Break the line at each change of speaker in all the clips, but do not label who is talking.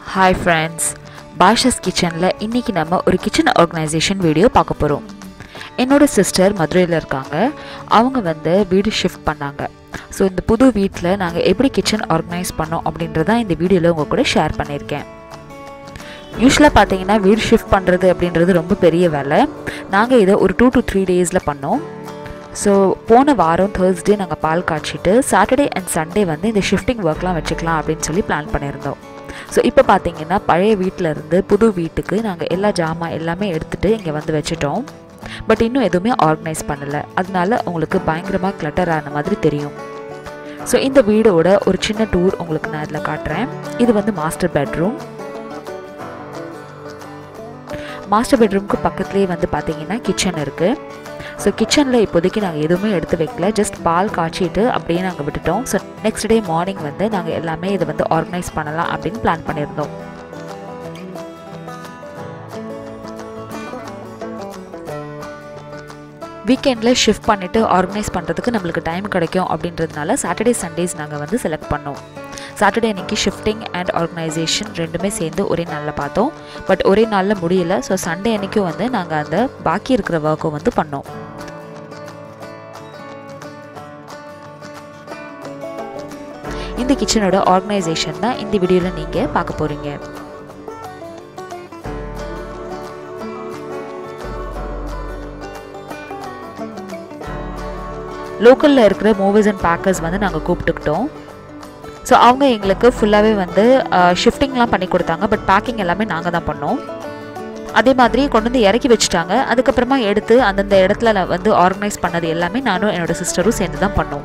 hi friends பாஷஸ் கிச்சனில் இன்றைக்கி நம்ம ஒரு கிச்சன் ஆர்கனைசேஷன் வீடியோ பார்க்க போகிறோம் என்னோட சிஸ்டர் மதுரையில் இருக்காங்க அவங்க வந்து வீடு ஷிஃப்ட் பண்ணாங்க ஸோ இந்த புது வீட்டில் நாங்கள் எப்படி கிச்சன் ஆர்கனைஸ் பண்ணோம் அப்படின்றதான் இந்த வீடியோவில் உங்கள் கூட ஷேர் பண்ணியிருக்கேன் யூஸ்வலாக பார்த்தீங்கன்னா வீடு ஷிஃப்ட் பண்ணுறது அப்படின்றது ரொம்ப பெரிய வேலை நாங்கள் இதை ஒரு டூ டு த்ரீ டேஸில் பண்ணோம் ஸோ போன வாரம் தேர்ஸ்டே நாங்கள் பால் காய்ச்சிட்டு சாட்டர்டே அண்ட் சண்டே வந்து இந்த ஷிஃப்டிங் ஒர்க்லாம் வச்சுக்கலாம் அப்படின்னு சொல்லி பிளான் பண்ணியிருந்தோம் ஸோ இப்போ பார்த்தீங்கன்னா பழைய வீட்டில் இருந்து புது வீட்டுக்கு நாங்கள் எல்லா ஜாமான் எல்லாமே எடுத்துகிட்டு இங்கே வந்து வச்சுட்டோம் பட் இன்னும் எதுவுமே ஆர்கனைஸ் பண்ணலை அதனால உங்களுக்கு பயங்கரமாக கிளட்டர் ஆன மாதிரி தெரியும் ஸோ இந்த வீடோட ஒரு சின்ன டூர் உங்களுக்கு நான் இதில் காட்டுறேன் இது வந்து மாஸ்டர் பெட்ரூம் மாஸ்டர் பெட்ரூம்க்கு பக்கத்துலேயே வந்து பார்த்தீங்கன்னா கிச்சன் இருக்குது ஸோ கிச்சனில் இப்போதைக்கு நாங்கள் எதுவுமே எடுத்து வைக்கல ஜஸ்ட் பால் காய்ச்சிட்டு அப்படியே நாங்கள் விட்டுட்டோம் ஸோ நெக்ஸ்ட் டே மார்னிங் வந்து நாங்கள் எல்லாமே இதை வந்து ஆர்கனைஸ் பண்ணலாம் அப்படின்னு பிளான் பண்ணியிருந்தோம் வீக்கெண்டில் ஷிஃப்ட் பண்ணிவிட்டு ஆர்கனைஸ் பண்ணுறதுக்கு நம்மளுக்கு டைம் கிடைக்கும் அப்படின்றதுனால சாட்டர்டே சண்டேஸ் நாங்கள் வந்து செலக்ட் பண்ணோம் சாட்டர்டே அன்றைக்கி ஷிஃப்டிங் அண்ட் ஆர்கனைசேஷன் ரெண்டுமே சேர்ந்து ஒரே நாளில் பார்த்தோம் பட் ஒரே நாளில் முடியல ஸோ சண்டே அன்றைக்கும் வந்து நாங்கள் அந்த பாக்கி இருக்கிற ஒர்க்கை வந்து பண்ணோம் இந்த கிச்சனோட ஆர்கனைசேஷன் தான் இந்த வீடியோவில் நீங்கள் பார்க்க போகிறீங்க லோக்கலில் இருக்கிற மூவர்ஸ் அண்ட் பேக்கர்ஸ் வந்து நாங்கள் கூப்பிட்டுக்கிட்டோம் ஸோ அவங்க எங்களுக்கு ஃபுல்லாகவே வந்து ஷிஃப்டிங்லாம் பண்ணி கொடுத்தாங்க பட் பேக்கிங் எல்லாமே நாங்கள் தான் பண்ணோம் அதே மாதிரி கொண்டு வந்து இறக்கி வச்சுட்டாங்க அதுக்கப்புறமா எடுத்து அந்தந்த இடத்துல வந்து ஆர்கனைஸ் பண்ணது எல்லாமே நானும் என்னோட சிஸ்டரும் சேர்ந்து தான் பண்ணோம்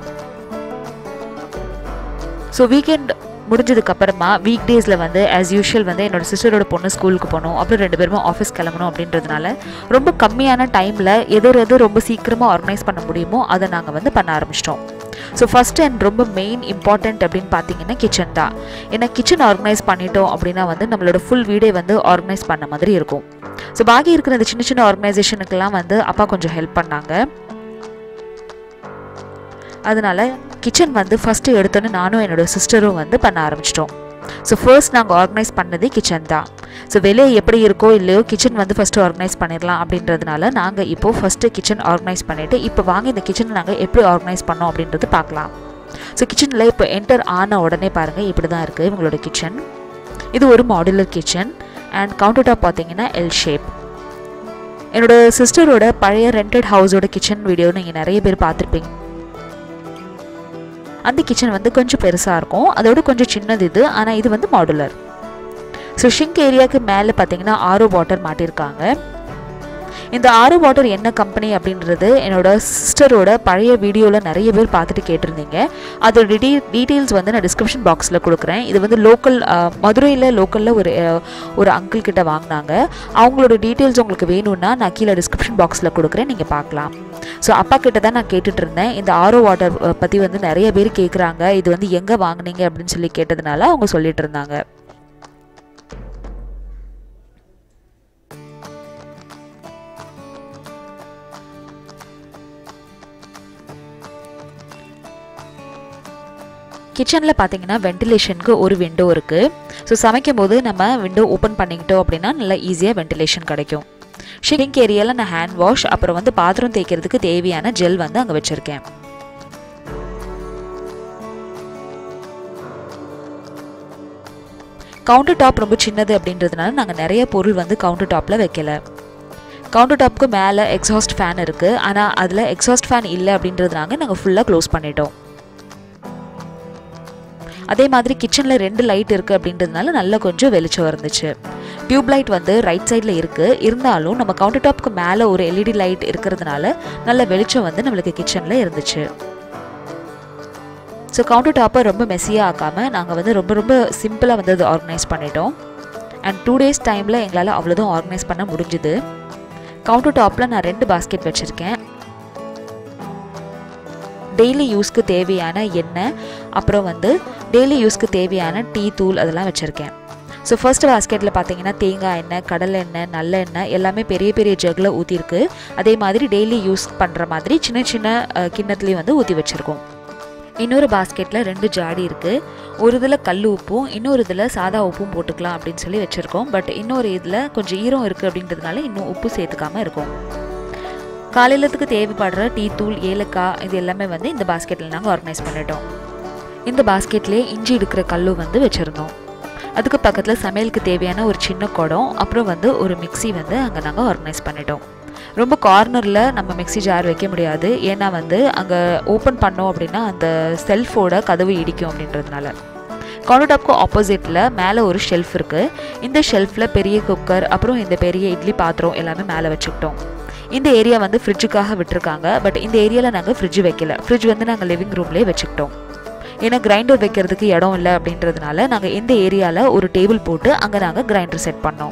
ஸோ வீக்கெண்ட் முடிஞ்சதுக்கு அப்புறமா வீக் டேஸில் வந்து ஆஸ் யூஷுவல் வந்து என்னோட சிஸ்டரோட பொண்ணு ஸ்கூலுக்கு போகணும் அப்புறம் ரெண்டு பேருமே ஆஃபீஸ் கிளம்பணும் அப்படின்றதுனால ரொம்ப கம்மியான டைமில் எது எது ரொம்ப சீக்கிரமாக ஆர்கனைஸ் பண்ண முடியுமோ அதை நாங்கள் வந்து பண்ண ஆரம்பிச்சிட்டோம் ஸோ ஃபஸ்ட் அண்ட் ரொம்ப மெயின் இம்பார்ட்டண்ட் அப்படின்னு பார்த்தீங்கன்னா கிச்சன் தான் ஏன்னா கிச்சன் ஆர்கனைஸ் பண்ணிட்டோம் அப்படின்னா வந்து நம்மளோட ஃபுல் வீடே வந்து ஆர்கனைஸ் பண்ண மாதிரி இருக்கும் ஸோ பாக்கி இருக்கிற இந்த சின்ன சின்ன ஆர்கனைசேஷனுக்கெல்லாம் வந்து அப்பா கொஞ்சம் ஹெல்ப் பண்ணாங்க அதனால கிச்சன் வந்து ஃபஸ்ட்டு எடுத்தோன்னே நானும் என்னோடய சிஸ்டரும் வந்து பண்ண ஆரம்பிச்சிட்டோம் ஸோ ஃபர்ஸ்ட் நாங்கள் ஆர்கனைஸ் பண்ணதே கிச்சன் தான் ஸோ வெளியே எப்படி இருக்கோ இல்லையோ கிச்சன் வந்து ஃபஸ்ட்டு ஆர்கனைஸ் பண்ணிடலாம் அப்படின்றதுனால நாங்கள் இப்போது ஃபஸ்ட்டு கிச்சன் ஆர்கனைஸ் பண்ணிவிட்டு இப்போ வாங்க இந்த கிச்சனை நாங்கள் எப்படி ஆர்கனைஸ் பண்ணோம் அப்படின்றது பார்க்கலாம் ஸோ கிச்சனில் இப்போ என்டர் ஆன உடனே பாருங்கள் இப்படி தான் இருக்குது இவங்களோட கிச்சன் இது ஒரு modular kitchen and counter top பார்த்தீங்கன்னா எல் ஷேப் என்னோட சிஸ்டரோட பழைய ரெண்டட் ஹவுஸோட கிச்சன் வீடியோ நீங்கள் நிறைய பேர் பார்த்துருப்பீங்க அந்த கிச்சன் வந்து கொஞ்சம் பெருசாக இருக்கும் அதோட கொஞ்சம் சின்னது இது ஆனால் இது வந்து மாடுலர் ஸோ ஷிங்க் ஏரியாவுக்கு மேலே பார்த்தீங்கன்னா ஆரோ வாட்டர் மாட்டியிருக்காங்க இந்த ஆரோ வாட்டர் என்ன கம்பெனி அப்படின்றது என்னோட சிஸ்டரோட பழைய வீடியோவில் நிறைய பேர் பார்த்துட்டு கேட்டிருந்தீங்க அதோட டீ டீட்டெயில்ஸ் வந்து நான் டிஸ்கிரிப்ஷன் பாக்ஸில் கொடுக்குறேன் இது வந்து லோக்கல் மதுரையில் லோக்கலில் ஒரு ஒரு அங்கிள் கிட்ட வாங்கினாங்க அவங்களோட டீட்டெயில்ஸ் உங்களுக்கு வேணும்னா நான் கீழே டிஸ்கிரிப்ஷன் பாக்ஸில் கொடுக்குறேன் நீங்கள் பார்க்கலாம் ஸோ அப்பா கிட்ட தான் நான் கேட்டுட்டு இருந்தேன் இந்த ஆரோ வாட்டர் பற்றி வந்து நிறைய பேர் கேட்குறாங்க இது வந்து எங்கே வாங்கினீங்க அப்படின்னு சொல்லி கேட்டதுனால அவங்க சொல்லிட்டு இருந்தாங்க கிச்சனில் பார்த்தீங்கன்னா வென்டிலேஷனுக்கு ஒரு விண்டோ இருக்குது ஸோ சமைக்கும் போது நம்ம விண்டோ ஓப்பன் பண்ணிக்கிட்டோம் அப்படின்னா நல்லா ஈஸியாக வென்டிலேஷன் கிடைக்கும் ஷிங்க் ஏரியாவில் நான் ஹேண்ட் வாஷ் அப்புறம் வந்து பாத்திரம் தேய்க்கிறதுக்கு தேவையான ஜெல் வந்து அங்கே வச்சுருக்கேன் கவுண்டர் டாப் ரொம்ப சின்னது அப்படின்றதுனால நாங்கள் நிறைய பொருள் வந்து கவுண்டர் டாப்பில் வைக்கல கவுண்டர் டாப்புக்கு மேலே எக்ஸாஸ்ட் ஃபேன் இருக்குது ஆனால் அதில் எக்ஸாஸ்ட் ஃபேன் இல்லை அப்படின்றதுனால நாங்கள் ஃபுல்லாக க்ளோஸ் பண்ணிட்டோம் அதே மாதிரி கிச்சனில் ரெண்டு லைட் இருக்குது அப்படின்றதுனால நல்லா கொஞ்சம் வெளிச்சம் இருந்துச்சு டியூப் லைட் வந்து ரைட் சைடில் இருக்குது இருந்தாலும் நம்ம கவுண்டர் டாப்க்கு மேலே ஒரு எல்இடி லைட் இருக்கிறதுனால நல்ல வெளிச்சம் வந்து நம்மளுக்கு கிச்சனில் இருந்துச்சு ஸோ கவுண்டர் டாப்பை ரொம்ப மெஸ்ஸியாக ஆக்காமல் நாங்கள் வந்து ரொம்ப ரொம்ப சிம்பிளாக வந்து அதை ஆர்கனைஸ் பண்ணிட்டோம் அண்ட் டூ டேஸ் டைமில் எங்களால் அவ்வளோதான் ஆர்கனைஸ் பண்ண முடிஞ்சுது கவுண்டர் டாப்பில் நான் ரெண்டு பாஸ்கெட் வச்சுருக்கேன் டெய்லி யூஸ்க்கு தேவையான எண்ணெய் அப்புறம் வந்து டெய்லி யூஸ்க்கு தேவையான டீ தூள் அதெல்லாம் வச்சுருக்கேன் ஸோ ஃபர்ஸ்ட் பாஸ்கெட்டில் பார்த்தீங்கன்னா தேங்காய் எண்ணெய் கடலை எண்ணெய் நல்ல எண்ணெய் எல்லாமே பெரிய பெரிய ஜக்கில் ஊற்றிருக்கு அதே மாதிரி டெய்லி யூஸ் பண்ணுற மாதிரி சின்ன சின்ன கிண்ணத்துலேயும் வந்து ஊற்றி வச்சுருக்கோம் இன்னொரு பாஸ்கெட்டில் ரெண்டு ஜாடி இருக்குது ஒரு இதில் கல் உப்பும் இன்னொரு இதில் சாதா உப்பும் போட்டுக்கலாம் அப்படின்னு சொல்லி வச்சுருக்கோம் பட் இன்னொரு இதில் கொஞ்சம் ஈரம் இருக்குது அப்படின்றதுனால இன்னும் உப்பு சேர்த்துக்காமல் இருக்கும் காலையிலத்துக்கு தேவைப்படுற டீ தூள் ஏலக்காய் இது எல்லாமே வந்து இந்த பாஸ்கெட்டில் நாங்கள் ஆர்கனைஸ் பண்ணிட்டோம் இந்த பாஸ்கெட்லேயே இஞ்சி எடுக்கிற கல்லும் வந்து வச்சுருந்தோம் அதுக்கு பக்கத்தில் சமையலுக்கு தேவையான ஒரு சின்ன குடம் அப்புறம் வந்து ஒரு மிக்சி வந்து அங்கே நாங்கள் ஆர்கனைஸ் பண்ணிட்டோம் ரொம்ப கார்னரில் நம்ம மிக்சி ஜார் வைக்க முடியாது ஏன்னா வந்து அங்கே ஓப்பன் பண்ணோம் அப்படின்னா அந்த செல்ஃபோட கதவு இடிக்கும் அப்படின்றதுனால கவுண்டர் டாப்க்கு ஆப்போசிட்டில் மேலே ஒரு ஷெல்ஃப் இருக்குது இந்த ஷெல்ஃபில் பெரிய குக்கர் அப்புறம் இந்த பெரிய இட்லி பாத்திரம் எல்லாமே மேலே வச்சுக்கிட்டோம் இந்த ஏரியா வந்து ஃப்ரிட்ஜுக்காக விட்டுருக்காங்க பட் இந்த ஏரியாவில் நாங்கள் ஃப்ரிட்ஜ் வைக்கல ஃப்ரிட்ஜ் வந்து நாங்கள் லிவிங் ரூம்லேயே வச்சுக்கிட்டோம் ஏன்னா கிரைண்டர் வைக்கிறதுக்கு இடம் இல்லை அப்படின்றதுனால நாங்கள் இந்த ஏரியாவில் ஒரு டேபிள் போட்டு அங்கே நாங்கள் கிரைண்டர் செட் பண்ணோம்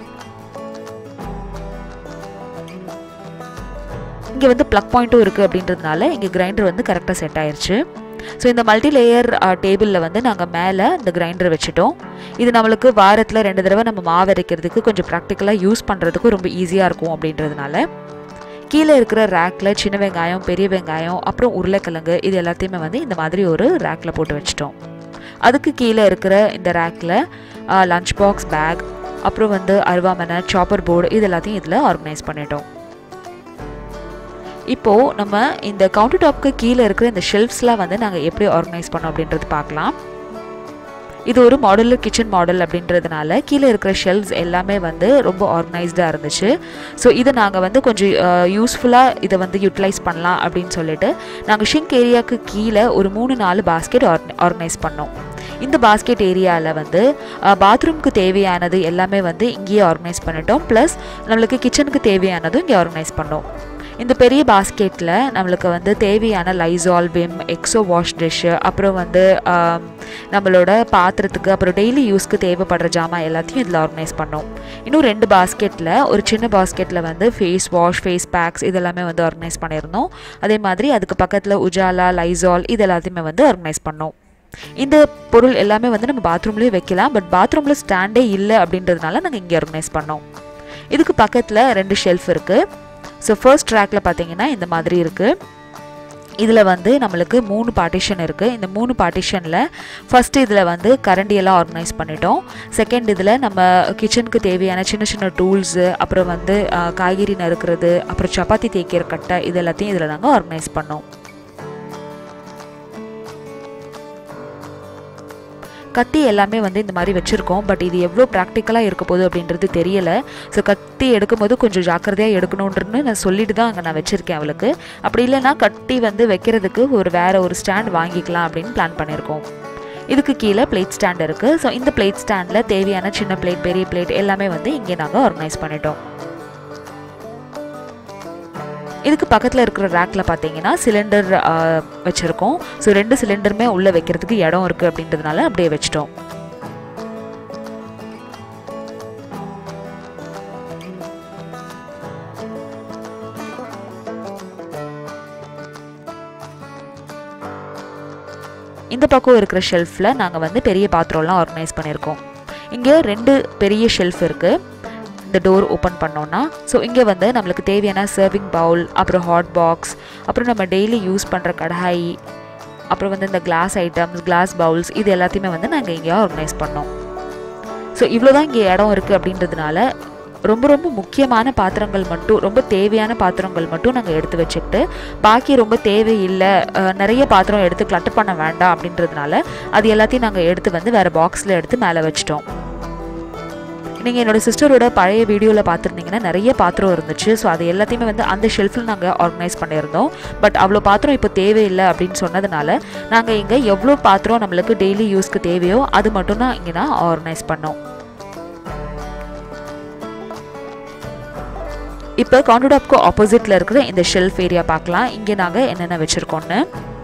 இங்கே வந்து ப்ளக் பாயிண்ட்டும் இருக்குது அப்படின்றதுனால இங்கே கிரைண்டர் வந்து கரெக்டாக செட் ஆயிருச்சு ஸோ இந்த மல்டி லேயர் டேபிளில் வந்து நாங்கள் மேலே இந்த கிரைண்டர் வச்சுட்டோம் இது நம்மளுக்கு வாரத்தில் ரெண்டு தடவை நம்ம மாவு அரைக்கிறதுக்கு கொஞ்சம் ப்ராக்டிக்கலாக யூஸ் பண்ணுறதுக்கும் ரொம்ப ஈஸியாக இருக்கும் அப்படின்றதுனால கீழே இருக்கிற ரேக்கில் சின்ன வெங்காயம் பெரிய வெங்காயம் அப்புறம் உருளைக்கிழங்கு இது எல்லாத்தையுமே வந்து இந்த மாதிரி ஒரு ரேக்கில் போட்டு வச்சிட்டோம் அதுக்கு கீழே இருக்கிற இந்த ரேக்கில் லஞ்ச் பாக்ஸ் பேக் அப்புறம் வந்து அருவாமனை சாப்பர் போர்டு இது எல்லாத்தையும் இதில் ஆர்கனைஸ் பண்ணிட்டோம் இப்போது நம்ம இந்த கவுண்டர் டாப்க்கு கீழே இருக்கிற இந்த ஷெல்ஃப்ஸ்லாம் வந்து நாங்கள் எப்படி ஆர்கனைஸ் பண்ணோம் அப்படின்றது பார்க்கலாம் இது ஒரு மாடலர் கிச்சன் மாடல் அப்படின்றதுனால கீழே இருக்கிற ஷெல்ஃப்ஸ் எல்லாமே வந்து ரொம்ப ஆர்கனைஸ்டாக இருந்துச்சு ஸோ இதை நாங்கள் வந்து கொஞ்சம் யூஸ்ஃபுல்லாக இதை வந்து யூட்டிலைஸ் பண்ணலாம் அப்படின்னு சொல்லிட்டு நாங்கள் ஷிங்க் ஏரியாவுக்கு கீழே ஒரு மூணு நாலு பாஸ்கெட் ஆர்கனைஸ் பண்ணோம் இந்த பாஸ்கெட் ஏரியாவில் வந்து பாத்ரூம்க்கு தேவையானது எல்லாமே வந்து இங்கேயே ஆர்கனைஸ் பண்ணிட்டோம் ப்ளஸ் நம்மளுக்கு கிச்சனுக்கு தேவையானதும் இங்கே ஆர்கனைஸ் பண்ணோம் இந்த பெரிய பாஸ்கெட்டில் நம்மளுக்கு வந்து தேவையான Lizol Vim Exo wash tissue அப்புறம் வந்து நம்மளோட பாத்திரத்துக்கு அப்புறம் டெய்லி யூஸ்க்கு தேவைப்படுற ஜாமான் எல்லாத்தையும் இதில் ஆர்கனைஸ் பண்ணோம் இன்னும் ரெண்டு பாஸ்கெட்டில் ஒரு சின்ன பாஸ்கெட்டில் வந்து ஃபேஸ் வாஷ் ஃபேஸ் பேக்ஸ் இதெல்லாமே வந்து ஆர்கனைஸ் பண்ணியிருந்தோம் அதே மாதிரி அதுக்கு பக்கத்தில் உஜாலா லைசால் இது எல்லாத்தையுமே வந்து ஆர்கனைஸ் பண்ணோம் இந்த பொருள் எல்லாமே வந்து நம்ம பாத்ரூம்லேயே வைக்கலாம் பட் பாத்ரூமில் ஸ்டாண்டே இல்லை அப்படின்றதுனால நாங்கள் இங்கே ஆர்கனைஸ் பண்ணோம் இதுக்கு பக்கத்தில் ரெண்டு ஷெல்ஃப் இருக்குது ஸோ ஃபர்ஸ்ட் ட்ராக்ல பார்த்தீங்கன்னா இந்த மாதிரி இருக்குது இதில் வந்து நம்மளுக்கு மூணு பார்ட்டிஷன் இருக்குது இந்த மூணு பார்ட்டிஷனில் ஃபஸ்ட்டு இதில் வந்து கரண்டியெல்லாம் ஆர்கனைஸ் பண்ணிட்டோம் செகண்ட் இதில் நம்ம கிச்சனுக்கு தேவையான சின்ன சின்ன டூல்ஸு அப்புறம் வந்து காய்கறி நறுக்கிறது அப்புறம் சப்பாத்தி தேய்க்கிற கட்டை இது எல்லாத்தையும் இதில் நாங்கள் ஆர்கனைஸ் பண்ணோம் கத்தி எல்லாமே வந்து இந்த மாதிரி வச்சுருக்கோம் பட் இது எவ்வளோ ப்ராக்டிக்கலாக இருக்க போகுது அப்படின்றது தெரியலை ஸோ கத்தி எடுக்கும்போது கொஞ்சம் ஜாக்கிரதையாக எடுக்கணுன்றன்னு நான் சொல்லிட்டு தான் அங்கே நான் வச்சுருக்கேன் அவளுக்கு அப்படி இல்லைன்னா கட்டி வந்து வைக்கிறதுக்கு ஒரு வேறு ஒரு ஸ்டாண்ட் வாங்கிக்கலாம் அப்படின்னு பிளான் பண்ணியிருக்கோம் இதுக்கு கீழே பிளேட் ஸ்டாண்ட் இருக்குது ஸோ இந்த பிளேட் ஸ்டாண்டில் தேவையான சின்ன பிளேட் பெரிய பிளேட் எல்லாமே வந்து இங்கே நாங்கள் ஆர்கனைஸ் பண்ணிட்டோம் இதுக்கு பக்கத்தில் இருக்கிற ரேக்கில் பார்த்தீங்கன்னா சிலிண்டர் வச்சுருக்கோம் ஸோ ரெண்டு சிலிண்டருமே உள்ளே வைக்கிறதுக்கு இடம் இருக்குது அப்படின்றதுனால அப்படியே வச்சிட்டோம் இந்த பக்கம் இருக்கிற ஷெல்ஃபில் நாங்கள் வந்து பெரிய பாத்திரம்லாம் ஆர்கனைஸ் பண்ணியிருக்கோம் இங்கே ரெண்டு பெரிய ஷெல்ஃப் இருக்குது இந்த டோர் ஓப்பன் பண்ணோன்னா ஸோ இங்கே வந்து நம்மளுக்கு தேவையான சர்விங் பவுல் அப்புறம் ஹாட் பாக்ஸ் அப்புறம் நம்ம டெய்லி யூஸ் பண்ணுற கடாய் அப்புறம் வந்து இந்த கிளாஸ் ஐட்டம்ஸ் கிளாஸ் பவுல்ஸ் இது எல்லாத்தையுமே வந்து நாங்கள் இங்கே ஆர்கனைஸ் பண்ணோம் ஸோ இவ்வளோ தான் இங்கே இடம் இருக்குது அப்படின்றதுனால ரொம்ப ரொம்ப முக்கியமான பாத்திரங்கள் மட்டும் ரொம்ப தேவையான பாத்திரங்கள் மட்டும் நாங்கள் எடுத்து வச்சுக்கிட்டு பாக்கி ரொம்ப தேவையில்லை நிறைய பாத்திரம் எடுத்து கிளட்டு பண்ண வேண்டாம் அப்படின்றதுனால அது எல்லாத்தையும் நாங்கள் எடுத்து வந்து வேறு பாக்ஸில் எடுத்து மேலே வச்சிட்டோம் நீங்கள் என்னோடய சிஸ்டரோட பழைய வீடியோவில் பார்த்துருந்தீங்கன்னா நிறைய பாத்திரம் இருந்துச்சு ஸோ அது எல்லாத்தையுமே வந்து அந்த ஷெல்ஃபில் நாங்கள் ஆர்கனைஸ் பண்ணியிருந்தோம் பட் அவ்வளோ பாத்திரம் இப்போ தேவையில்லை அப்படின்னு சொன்னதுனால நாங்கள் இங்கே எவ்வளோ பாத்திரம் நம்மளுக்கு டெய்லி யூஸ்க்கு தேவையோ அது மட்டும் தான் இங்கே நான் ஆர்கனைஸ் பண்ணோம் இப்போ காண்டோடாப்க்கு ஆப்போசிட்டில் இருக்கிற இந்த ஷெல்ஃப் ஏரியா பார்க்கலாம் இங்கே நாங்கள் என்னென்ன வச்சுருக்கோன்னு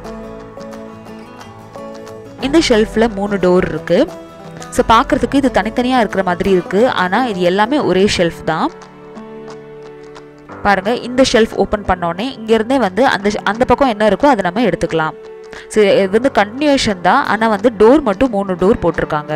இந்த ஷெல்ஃபில் மூணு டோர் இருக்குது ஸோ பார்க்குறதுக்கு இது தனித்தனியாக இருக்கிற மாதிரி இருக்குது ஆனால் இது எல்லாமே ஒரே ஷெல்ஃப் தான் பாருங்கள் இந்த ஷெல்ஃப் ஓப்பன் பண்ணோடனே இங்கேருந்தே வந்து அந்த அந்த பக்கம் என்ன இருக்கோ அதை நம்ம எடுத்துக்கலாம் ஸோ இது வந்து கண்டினியூஷன் தான் ஆனால் வந்து டோர் மட்டும் மூணு டோர் போட்டிருக்காங்க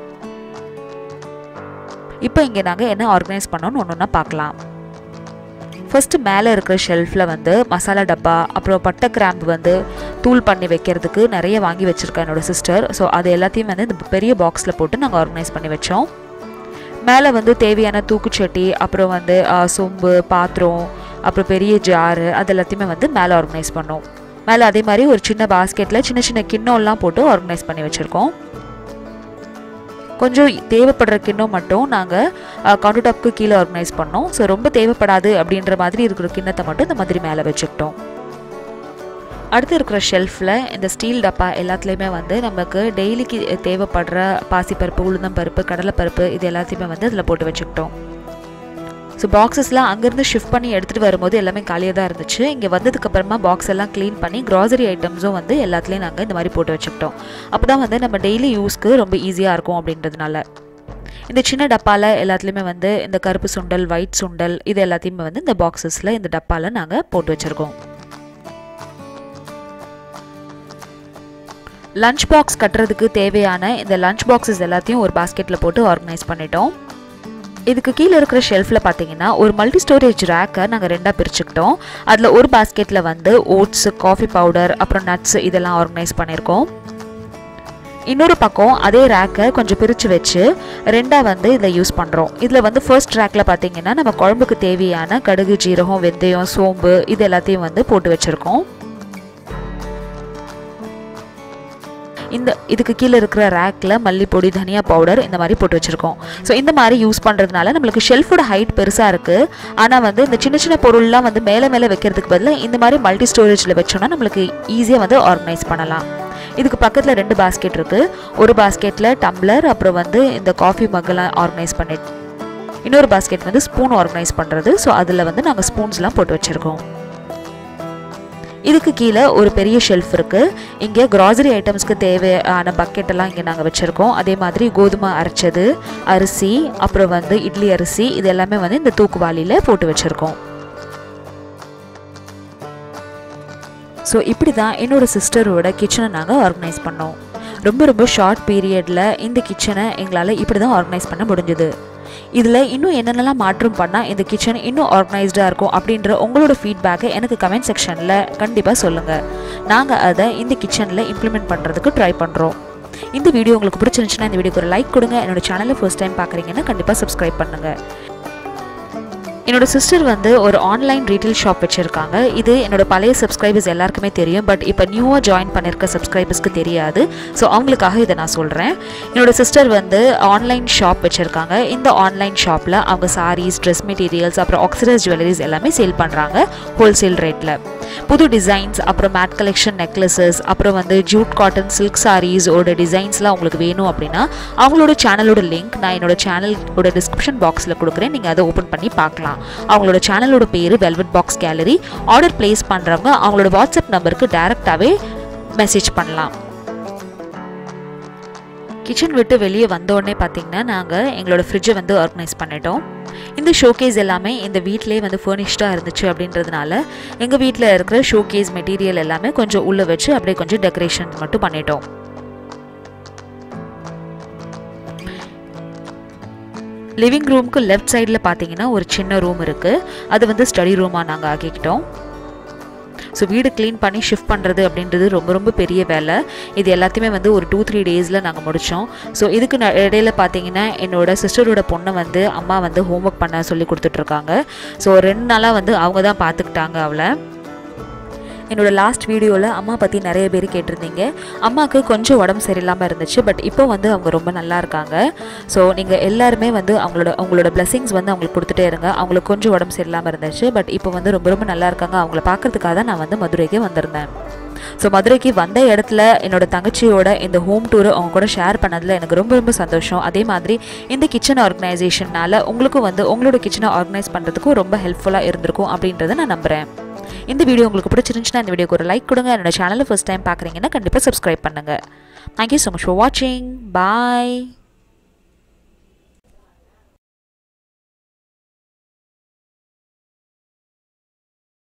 இப்போ இங்கே நாங்கள் என்ன ஆர்கனைஸ் பண்ணோன்னு ஒன்று ஒன்றா பார்க்கலாம் ஃபஸ்ட்டு மேலே இருக்கிற ஷெல்ஃபில் வந்து மசாலா டப்பா அப்புறம் பட்டை கிராம்பு வந்து தூள் பண்ணி வைக்கிறதுக்கு நிறைய வாங்கி வச்சுருக்கேன் என்னோடய சிஸ்டர் ஸோ அது எல்லாத்தையும் வந்து இந்த பெரிய பாக்ஸில் போட்டு நாங்கள் ஆர்கனைஸ் பண்ணி வச்சோம் மேலே வந்து தேவையான தூக்குச்சட்டி அப்புறம் வந்து ஆ, சொம்பு பாத்திரம் அப்புறம் பெரிய ஜாரு அது எல்லாத்தையுமே வந்து மேலே ஆர்கனைஸ் பண்ணோம் மேலே அதே மாதிரி ஒரு சின்ன பாஸ்கெட்டில் சின்ன சின்ன கிண்ணம்லாம் போட்டு ஆர்கனைஸ் பண்ணி வச்சுருக்கோம் கொஞ்சம் தேவைப்படுற கிண்ணம் மட்டும் நாங்கள் கவுண்டர் டாப்க்கு கீழே ஆர்கனைஸ் பண்ணோம் ஸோ ரொம்ப தேவைப்படாது அப்படின்ற மாதிரி இருக்கிற கிண்ணத்தை மட்டும் இந்த மாதிரி மேலே வச்சுக்கிட்டோம் அடுத்து இருக்கிற ஷெல்ஃபில் இந்த ஸ்டீல் டப்பா எல்லாத்துலேயுமே வந்து நமக்கு டெய்லிக்கு தேவைப்படுற பாசிப்பருப்பு உளுந்தம்பருப்பு கடலைப்பருப்பு இது எல்லாத்தையுமே வந்து அதில் போட்டு வச்சுக்கிட்டோம் ஸோ பாக்ஸஸ்லாம் அங்கேருந்து ஷிஃப்ட் பண்ணி எடுத்துகிட்டு வரும்போது எல்லாமே காலியாக தான் இருந்துச்சு இங்கே வந்ததுக்கப்புறமா பாக்ஸ் எல்லாம் க்ளீன் பண்ணி க்ராசரி ஐட்டம்ஸும் வந்து எல்லாத்துலேயும் நாங்கள் இந்த மாதிரி போட்டு வச்சுக்கிட்டோம் அப்போ தான் வந்து நம்ம டெய்லி யூஸ்க்கு ரொம்ப ஈஸியாக இருக்கும் அப்படின்றதுனால இந்த சின்ன டப்பாவில் எல்லாத்துலேயுமே வந்து இந்த கருப்பு சுண்டல் ஒயிட் சுண்டல் இது எல்லாத்தையுமே வந்து இந்த பாக்ஸஸில் இந்த டப்பாவில் நாங்கள் போட்டு வச்சுருக்கோம் லஞ்ச் பாக்ஸ் கட்டுறதுக்கு தேவையான இந்த லஞ்ச் பாக்ஸஸ் எல்லாத்தையும் ஒரு பாஸ்கெட்டில் போட்டு ஆர்கனைஸ் பண்ணிட்டோம் இதுக்கு கீழே இருக்கிற ஷெல்ஃபில் பார்த்தீங்கன்னா ஒரு மல்டி ஸ்டோரேஜ் ரேக்கை நாங்கள் ரெண்டாக பிரிச்சுக்கிட்டோம் அதில் ஒரு பாஸ்கெட்டில் வந்து ஓட்ஸு காஃபி பவுடர் அப்புறம் நட்ஸ் இதெல்லாம் ஆர்கனைஸ் பண்ணியிருக்கோம் இன்னொரு பக்கம் அதே ரேக்கை கொஞ்சம் பிரித்து வச்சு ரெண்டாக வந்து இதை யூஸ் பண்ணுறோம் இதில் வந்து ஃபர்ஸ்ட் ரேக்கில் பார்த்தீங்கன்னா நம்ம குழம்புக்கு தேவையான கடுகு ஜீரகம் வெந்தயம் சோம்பு இது எல்லாத்தையும் வந்து போட்டு வச்சுருக்கோம் இந்த இதுக்கு கீழே இருக்கிற ரேக்கில் மல்லிப்பொடி தனியா பவுடர் இந்த மாதிரி போட்டு வச்சுருக்கோம் ஸோ இந்த மாதிரி யூஸ் பண்ணுறதுனால நம்மளுக்கு ஷெல்ஃபோட ஹைட் பெருசாக இருக்குது ஆனால் வந்து இந்த சின்ன சின்ன பொருள்லாம் வந்து மேலே மேலே வைக்கிறதுக்கு பதிலாக இந்த மாதிரி மல்டி ஸ்டோரேஜில் வச்சோம்னா நம்மளுக்கு ஈஸியாக வந்து ஆர்கனைஸ் பண்ணலாம் இதுக்கு பக்கத்தில் ரெண்டு பாஸ்கெட் இருக்குது ஒரு பாஸ்கெட்டில் டம்ளர் அப்புறம் வந்து இந்த காஃபி மக்கெல்லாம் ஆர்கனைஸ் பண்ணி இன்னொரு பாஸ்கெட் வந்து ஸ்பூன் ஆர்கனைஸ் பண்ணுறது ஸோ அதில் வந்து நாங்கள் ஸ்பூன்ஸ்லாம் போட்டு வச்சுருக்கோம் இதுக்கு கீழே ஒரு பெரிய ஷெல்ஃப் இருக்குது இங்கே கிராசரி ஐட்டம்ஸ்க்கு தேவையான பக்கெட் எல்லாம் இங்கே நாங்கள் வச்சுருக்கோம் அதே மாதிரி கோதுமை அரைச்சது அரிசி அப்புறம் வந்து இட்லி அரிசி இது எல்லாமே வந்து இந்த தூக்குவாளியில் போட்டு வச்சுருக்கோம் ஸோ இப்படி தான் என்னோடய சிஸ்டரோட கிச்சனை நாங்கள் ஆர்கனைஸ் பண்ணோம் ரொம்ப ரொம்ப ஷார்ட் பீரியடில் இந்த கிச்சனை எங்களால் இப்படி தான் ஆர்கனைஸ் பண்ண முடிஞ்சுது இதில் இன்னும் என்னென்னலாம் மாற்றம் பண்ணால் இந்த கிச்சன் இன்னும் ஆர்கனைஸ்டாக இருக்கும் அப்படின்ற உங்களோட ஃபீட்பேக்கை எனக்கு கமெண்ட் செக்ஷனில் கண்டிப்பாக சொல்லுங்கள் நாங்கள் அதை இந்த கிச்சனில் இம்ப்ளிமெண்ட் பண்ணுறதுக்கு ட்ரை பண்ணுறோம் இந்த வீடியோ உங்களுக்கு பிடிச்சிருந்துச்சுன்னா இந்த வீடியோக்கு ஒரு லைக் கொடுங்க என்னோட சேனலை ஃபர்ஸ்ட் டைம் பார்க்குறீங்கன்னா கண்டிப்பாக சப்ஸ்கிரைப் பண்ணுங்கள் என்னோட சிஸ்டர் வந்து ஒரு ஆன்லைன் ரீட்டைல் ஷாப் வச்சுருக்காங்க இது என்னோட பழைய சப்ஸ்கிரைபர்ஸ் எல்லாருக்குமே தெரியும் பட் இப்போ நியூவாக ஜாயின் பண்ணியிருக்க சப்ஸ்கிரைபர்ஸ்க்கு தெரியாது ஸோ அவங்களுக்காக இதை நான் சொல்கிறேன் என்னோட சிஸ்டர் வந்து ஆன்லைன் ஷாப் வச்சுருக்காங்க இந்த ஆன்லைன் ஷாப்பில் அவங்க சாரீஸ் ட்ரெஸ் மெட்டீரியல்ஸ் அப்புறம் ஆக்சிடைஸ் ஜுவல்லரிஸ் எல்லாமே சேல் பண்ணுறாங்க ஹோல்சேல் ரேட்டில் புது டிசைன்ஸ் அப்புறம் மேட் கலெக்ஷன் நெக்லஸஸ் அப்புறம் வந்து ஜூட் காட்டன் சில்க் சாரீஸோட டிசைன்ஸ்லாம் உங்களுக்கு வேணும் அப்படின்னா அவங்களோட சேனலோட லிங்க் நான் என்னோட சேனலோட டிஸ்கிரிப்ஷன் பாக்ஸில் கொடுக்குறேன் நீங்கள் அதை ஓப்பன் பண்ணி பார்க்கலாம் அவங்களோட சேனலோட பேர் velvet box gallery order place பண்ணுறவங்க அவங்களோட வாட்ஸ்அப் நம்பருக்கு டைரெக்டாகவே மெசேஜ் பண்ணலாம் கிச்சன் விட்டு வெளியே வந்தோடனே பார்த்தீங்கன்னா நாங்கள் எங்களோட ஃப்ரிட்ஜை வந்து ஆர்கனைஸ் பண்ணிட்டோம் இந்த ஷோகேஸ் எல்லாமே இந்த வீட்டிலே வந்து ஃபர்னிஷ்டாக இருந்துச்சு அப்படின்றதுனால எங்கள் வீட்டில் இருக்கிற ஷோகேஸ் மெட்டீரியல் எல்லாமே கொஞ்சம் உள்ளே வச்சு அப்படியே கொஞ்சம் டெக்கரேஷன் மட்டும் பண்ணிட்டோம் லிவிங் ரூமுக்கு லெஃப்ட் சைடில் பார்த்தீங்கன்னா ஒரு சின்ன ரூம் இருக்குது அது வந்து ஸ்டடி ரூமாக நாங்கள் ஆக்கிக்கிட்டோம் ஸோ வீடு க்ளீன் பண்ணி ஷிஃப்ட் பண்ணுறது அப்படின்றது ரொம்ப ரொம்ப பெரிய வேலை இது எல்லாத்தையுமே வந்து ஒரு டூ த்ரீ டேஸில் நாங்கள் முடித்தோம் ஸோ இதுக்கு ந- இடையில பார்த்தீங்கன்னா என்னோட சிஸ்டரோட பொண்ணை வந்து அம்மா வந்து ஹோம்ஒர்க் பண்ண சொல்லி கொடுத்துட்ருக்காங்க ஸோ ரெண்டு நாளாக வந்து அவங்க தான் பார்த்துக்கிட்டாங்க அவளை என்னோட லாஸ்ட் வீடியோவில் அம்மா பற்றி நிறைய பேர் கேட்டிருந்தீங்க அம்மாவுக்கு கொஞ்சம் உடம்பு சரியில்லாமல் இருந்துச்சு பட் இப்போ வந்து அவங்க ரொம்ப நல்லா இருக்காங்க ஸோ நீங்கள் எல்லாருமே வந்து அவங்களோட அவங்களோட blessings வந்து அவங்களுக்கு கொடுத்துட்டே இருங்க அவங்களுக்கு கொஞ்சம் உடம்பு சரியில்லாமல் இருந்துச்சு பட் இப்போ வந்து ரொம்ப ரொம்ப நல்லா இருக்காங்க அவங்கள பார்க்கறதுக்காக தான் நான் வந்து மதுரைக்கு வந்திருந்தேன் ஸோ மதுரைக்கு வந்த இடத்துல என்னோட தங்கச்சியோட இந்த ஹோம் டூர் அவங்க கூட ஷேர் பண்ணதில் எனக்கு ரொம்ப ரொம்ப சந்தோஷம் அதே மாதிரி இந்த கிச்சன் ஆர்கனைசேஷனால் உங்களுக்கும் வந்து உங்களோட கிச்சனை ஆர்கனைஸ் பண்ணுறதுக்கும் ரொம்ப ஹெல்ப்ஃபுல்லாக இருந்திருக்கும் அப்படின்றத நான் நம்புகிறேன் இந்த வீடியோ உங்களுக்கு பிடிச்சிருந்துச்சுன்னா இந்த வீடியோக்கு ஒரு லைக் கொடுங்க என்னோட சேனலை ஃபர்ஸ்ட் டைம் பார்க்குறீங்கன்னா கண்டிப்பாக சப்ஸ்கிரைப் பண்ணுங்கள் தேங்க்யூ ஸோ மச் ஃபார் வாட்சிங் பாய்